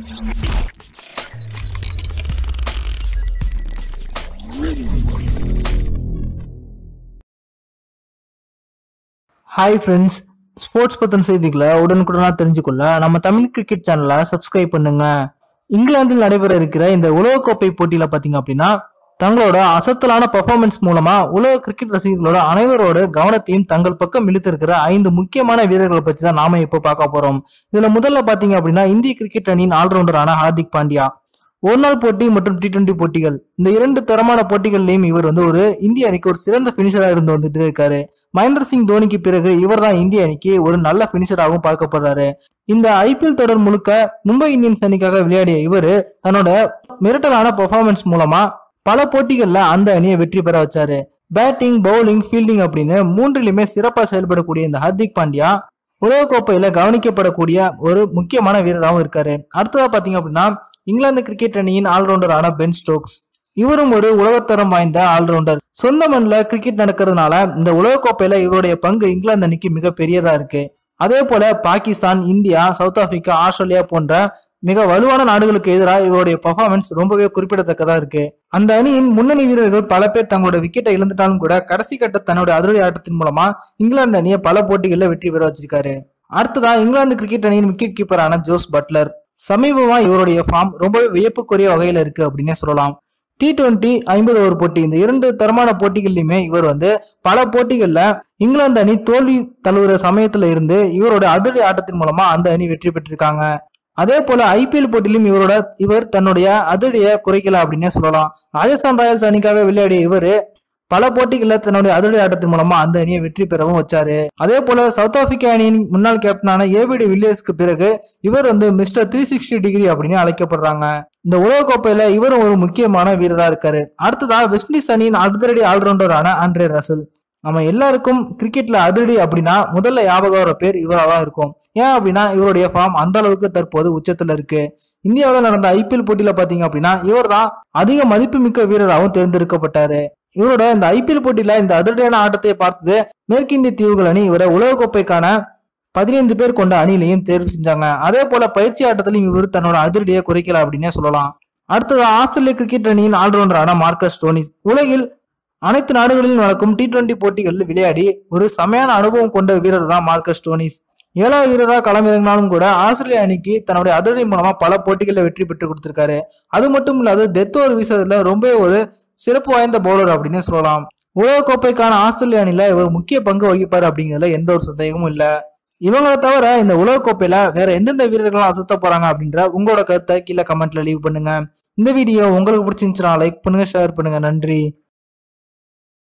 hi friends sports பத்தின செய்திகளை உடனுக்குடனாக தெரிஞ்சுக்கொள்ள நம்ம தமிழ் கிரிக்கெட் சேனலை சப்ஸ்கிரைப் பண்ணுங்க இங்கிலாந்தில் நடைபெற இருக்கிற இந்த உலகக்கோப்பை போட்டியில பாத்தீங்க அப்படின்னா தங்களோட அசத்தலான பெர்ஃபார்மன்ஸ் மூலமா உலக கிரிக்கெட் ரசிகர்களோட அனைவரோட கவனத்தையும் தங்கள் பக்கம் இழுத்திருக்கிற ஐந்து முக்கியமான வீரர்களை பத்தி தான் நாம இப்போ பார்க்க போறோம் இதுல முதல்ல பாத்தீங்க அப்படின்னா இந்திய கிரிக்கெட் அணியின் ஆல்ரவுண்டரான ஹார்திக் பாண்டியா ஒரு நாள் போட்டி மற்றும் டி டுவெண்டி போட்டிகள் இந்த இரண்டு தரமான போட்டிகள்லயும் இவர் வந்து ஒரு இந்திய அணிக்கு ஒரு சிறந்த பினிஷரா இருந்து வந்துட்டு இருக்காரு மகேந்திர சிங் தோனிக்கு பிறகு இவர் தான் இந்திய அணிக்கு ஒரு நல்ல பினிஷராகவும் பார்க்கப்படுறாரு இந்த ஐபிஎல் தொடர் முழுக்க மும்பை இந்தியன்ஸ் அணிக்காக விளையாடிய இவர் தன்னோட மிரட்டலான பெர்ஃபார்மன்ஸ் மூலமா பல போட்டிகள்ல அந்த அணியை வெற்றி பெற வச்சாரு பேட்டிங் பவுலிங் ஃபீல்டிங் அப்படின்னு மூன்றிலுமே சிறப்பா செயல்படக்கூடிய இந்த ஹர்திக் பாண்டியா உலகக்கோப்பையில கவனிக்கப்படக்கூடிய ஒரு முக்கியமான வீரராகவும் இருக்காரு அடுத்ததா பாத்தீங்க அப்படின்னா இங்கிலாந்து கிரிக்கெட் அணியின் ஆல்ரவுண்டரான பென் ஸ்டோக்ஸ் இவரும் ஒரு உலகத்தரம் வாய்ந்த ஆல்ரவுண்டர் சொந்த மண்ணில் கிரிக்கெட் நடக்கிறதுனால இந்த உலகக்கோப்பையில இவருடைய பங்கு இங்கிலாந்து அணிக்கு மிக பெரியதா இருக்கு அதே போல Pakistan India south Africa Australia போன்ற மிக வலுவான நாடுகளுக்கு எதிராக இவருடைய பர்ஃபார்மன்ஸ் ரொம்பவே குறிப்பிடத்தக்கதா இருக்கு அந்த அணியின் முன்னணி வீரர்கள் பல பேர் தங்களோட விக்கெட்டை இழந்துட்டாலும் கூட கடைசி கட்ட தன்னோட அதிரடி ஆட்டத்தின் மூலமா இங்கிலாந்து அணியை பல போட்டிகளில் வெற்றி பெற வச்சிருக்காரு அடுத்ததா இங்கிலாந்து கிரிக்கெட் அணியின் விக்கெட் கீப்பரான ஜோஸ் பட்லர் சமீபமா இவருடைய ஃபார்ம் ரொம்பவே வியப்புக்குரிய வகையில இருக்கு அப்படின்னே சொல்லலாம் டி டுவெண்ட்டி ஐம்பது ஓவர் போட்டி இந்த இரண்டு தரமான போட்டிகள்லையுமே இவர் வந்து பல போட்டிகள்ல இங்கிலாந்து அணி தோல்வி தழுவுற சமயத்துல இருந்து இவரோட அதிரடி ஆட்டத்தின் மூலமா அந்த அணி வெற்றி பெற்றிருக்காங்க அதே போல ஐபிஎல் போட்டியிலும் இவரோட இவர் தன்னுடைய அதிரடியை குறைக்கல அப்படின்னே சொல்லலாம் ராஜஸ்தான் ராயல்ஸ் அணிக்காக விளையாடிய இவர் பல போட்டிகளில் தன்னுடைய அதிரடி ஆட்டத்தின் மூலமா அந்த அணியை வெற்றி பெறவும் வச்சாரு அதே போல சவுத் ஆப்பிரிக்கா அணியின் முன்னாள் கேப்டனான ஏபிடி வில்லியர்ஸ்க்கு பிறகு இவர் வந்து மிஸ்டர் த்ரீ சிக்ஸ்டி டிகிரி அப்படின்னு அழைக்கப்படுறாங்க இந்த உலகக்கோப்பையில இவரும் ஒரு முக்கியமான வீரரா இருக்காரு அடுத்ததா வெஸ்ட் இண்டீஸ் அணியின் அதிரடி ஆல்ரவுண்டரான ஆண்ட்ரே ரசல் நம்ம எல்லாருக்கும் கிரிக்கெட்ல அதிரடி அப்படின்னா முதல்ல ஞாபகம் வர பேர் இவராக தான் இருக்கும் ஏன் அப்படின்னா இவருடைய ஃபார்ம் அந்த அளவுக்கு தற்போது உச்சத்துல இருக்கு இந்தியாவில் நடந்த ஐபிஎல் போட்டியில பாத்தீங்க அப்படின்னா இவர் தான் அதிக மதிப்புமிக்க வீரராகவும் தேர்ந்தெடுக்கப்பட்டாரு இவரோட இந்த ஐபிஎல் போட்டியில இந்த அதிரடியான ஆட்டத்தை பார்த்தது மேற்கிந்திய தீவுகள் அணி இவரை உலகக்கோப்பைக்கான பதினைந்து பேர் கொண்ட அணியிலையும் தேர்வு செஞ்சாங்க அதே போல பயிற்சி ஆட்டத்திலையும் இவர் தன்னோட அதிரடியை குறைக்கல அப்படின்னே சொல்லலாம் அடுத்தது ஆஸ்திரேலிய கிரிக்கெட் அணியின் ஆல்ரவுண்டரான மார்க்கஸ் டோனிஸ் உலகில் அனைத்து நாடுகளிலும் நடக்கும் டி டுவெண்டி போட்டிகளில் விளையாடி ஒரு செமையான அனுபவம் கொண்ட வீரர் தான் மார்க்கஸ் டோனிஸ் ஏழாவது வீரராக களமிறங்கினாலும் கூட ஆஸ்திரேலிய அணிக்கு தன்னுடைய அதிரடி மூலமா பல போட்டிகளில் வெற்றி பெற்று கொடுத்திருக்காரு அது மட்டும் இல்லாது டெத் ஓவர் வீசுறதுல ரொம்ப ஒரு சிறப்பு வாய்ந்த பவுலர் அப்படின்னு சொல்லலாம் உலகக்கோப்பைக்கான ஆஸ்திரேலிய அணியில இவர் முக்கிய பங்கு வகிப்பார் அப்படிங்கிறதுல எந்த ஒரு சந்தேகமும் இல்ல இவங்களை தவிர இந்த உலகக்கோப்பையில வேற எந்தெந்த வீரர்களும் அசத்த போறாங்க அப்படின்ற உங்களோட கருத்தை கீழே கமெண்ட்ல லீவ் பண்ணுங்க இந்த வீடியோ உங்களுக்கு பிடிச்சிருந்துச்சுன்னா லைக் பண்ணுங்க ஷேர் பண்ணுங்க நன்றி